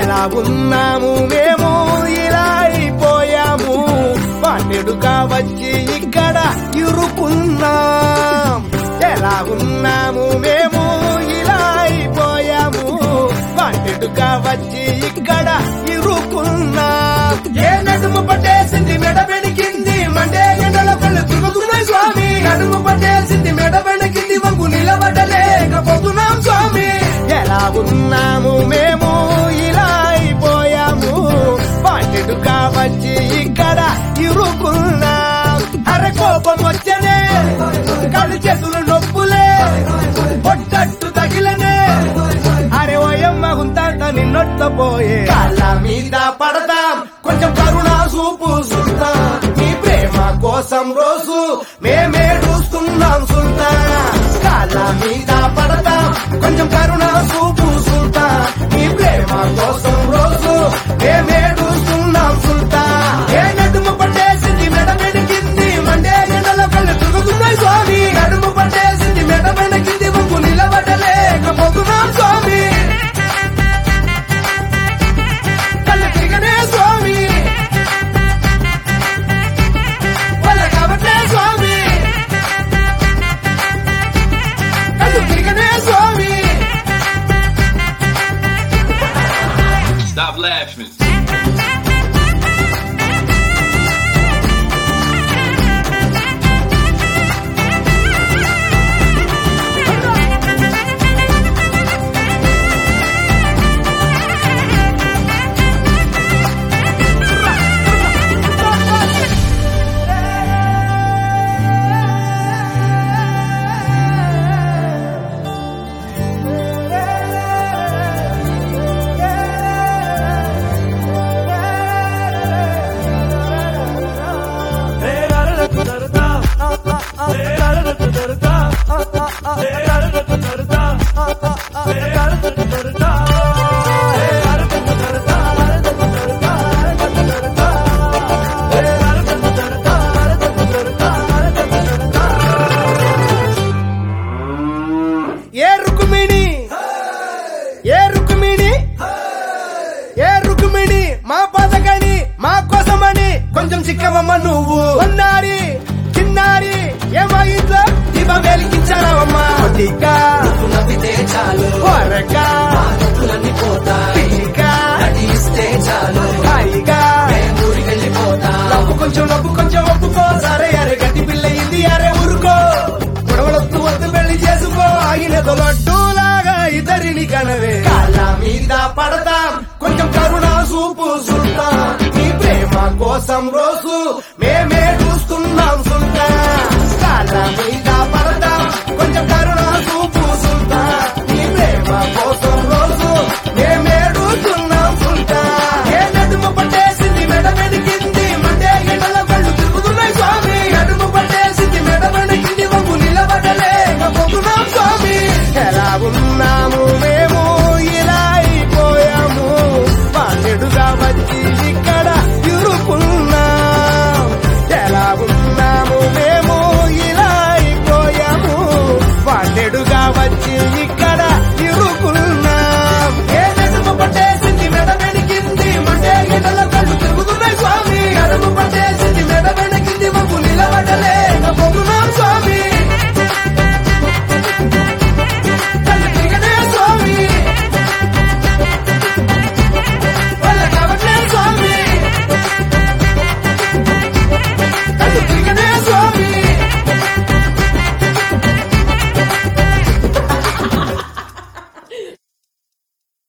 ఎలా ఉన్నాము మేము ఇలా అయిపోయాము వాటెడుగా వచ్చి ఇక్కడ ఇరుకున్నాం ఎలా ఉన్నాము మేము ఇలా అయిపోయాము వాటెడుగా వచ్చి ఇక్కడ ఇరుకున్నాం ఏ నడుము పట్టేసింది మెడ వెనికింది మండే ఎండల కళ్ళు తిరుగుతున్నాయి స్వామి నడుము పట్టేసింది మెడ వెనకింది వంగు నిలబడలేకపోతున్నాం స్వామి ఎలా ఉన్నాము మేము ఇలా అయిపోయాము వాటిడుగా వచ్చి ఇక్కడ ఇరుకున్నాం అరే కోపం వచ్చనే కళ్ళు చేతులు నొప్పులే పొట్టట్టు తగిలనే అరే ఓయమ్మ గుంతంత నిన్నొట్ట పోయే కాళ్ళ మీద పడతాం కొంచెం కరుణ చూపు సుల్తా నీ ప్రేమ కోసం రోజు మేమే చూస్తున్నాం సుల్తా కాళ్ళ మీద పడతాం కొంచెం కరుణ చూపు సుల్తా నీ ప్రేమ కోసం రోజు మేమే చూస్తున్నాం సుల్తా ఏ నడుము పట్టేసింది మెడ వెనకింది మండే ఎండల కళ్ళు తిరుగుతున్నాయి స్వామి నడుము పట్టేసింది మెడ వెనకింది వంగు నిలబడలేకపోతున్నాం స్వామి కళ్ళు తిరగనే స్వామి వల్ల కాబట్టే స్వామి కళ్ళు తిరగనే స్వామి Stop laughing. ఏ రుక్మిణి ఏ రుక్మిణి ఏ రుక్మిణి మా పదకని మా కోసమని కొంచెం చిక్కవమ్మ నువ్వు ఉన్నారి చిన్నారి ఏమో ఇంట్లో దీపం వెలిగించాలమ్మా కొద్దిగా నవ్వితే చాలు వరగా నవ్వులన్నీ పోతా పిచ్చిగా నటిస్తే చాలు హాయిగా ఊరికెళ్ళిపోతా నవ్వు కొంచెం నవ్వు కొంచెం ఒప్పుకో సరే అరే గట్టి పిల్ల ఇది అరే ఊరుకో గొడవలొద్దు వద్దు పెళ్లి చేసుకో ఆగిన లడ్డూలాగా ఇద్దరిని కనవే కాళ్ళ మీద పడతాం కొంచెం కరుణ చూపు సుల్తాం నీ ప్రేమ కోసం రోజు మేమే